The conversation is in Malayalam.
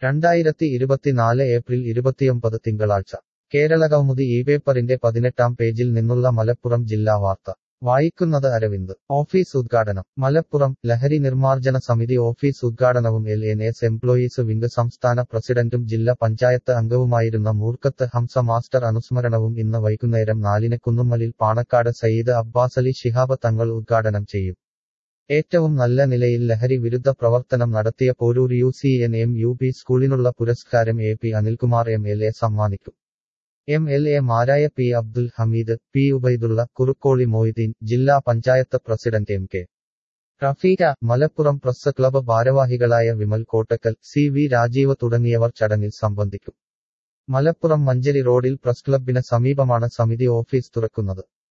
രണ്ടായിരത്തി ഇരുപത്തിനാല് ഏപ്രിൽ ഇരുപത്തിയൊമ്പത് തിങ്കളാഴ്ച കേരളകൗമുദി ഈ പേപ്പറിന്റെ പതിനെട്ടാം പേജിൽ നിന്നുള്ള മലപ്പുറം ജില്ലാ വാർത്ത വായിക്കുന്നത് അരവിന്ദ് ഓഫീസ് ഉദ്ഘാടനം മലപ്പുറം ലഹരി നിർമ്മാർജ്ജന സമിതി ഓഫീസ് ഉദ്ഘാടനവും L N S employees wing സംസ്ഥാന പ്രസിഡന്റും ജില്ലാ പഞ്ചായത്ത് അംഗവുമായിരുന്ന മൂർക്കത്ത് ഹംസ മാസ്റ്റർ അനുസ്മരണവും ഇന്ന് വൈകുന്നേരം നാലിന് കുന്നുമ്മലിൽ പാണക്കാട് സയ്യിദ് അബ്ബാസലി ശിഹാബ് തങ്ങൾ ഉദ്ഘാടനം ചെയ്യും ഏറ്റവും നല്ല നിലയിൽ ലഹരി വിരുദ്ധ പ്രവർത്തനം നടത്തിയ Poroor U C N M U P സ്കൂളിനുള്ള പുരസ്കാരം A P Anilkumar M L A സമ്മാനിക്കും എം എൽ എ മാരായ പി അബ്ദുൽ ഹമീദ് പി ഉബൈദുള്ള കുറുക്കോളി മൊയ്തീൻ ജില്ലാ panchayat president M K Rafeeqa Malappuram press club ഭാരവാഹികളായ വിമൽ കോട്ടക്കൽ സി വി രാജീവ് തുടങ്ങിയവർ ചടങ്ങിൽ സംബന്ധിക്കും മലപ്പുറം മഞ്ചേരി റോഡിൽ പ്രസ് ക്ലബിന് സമീപമാണ് സമിതി ഓഫീസ് തുറക്കുന്നത്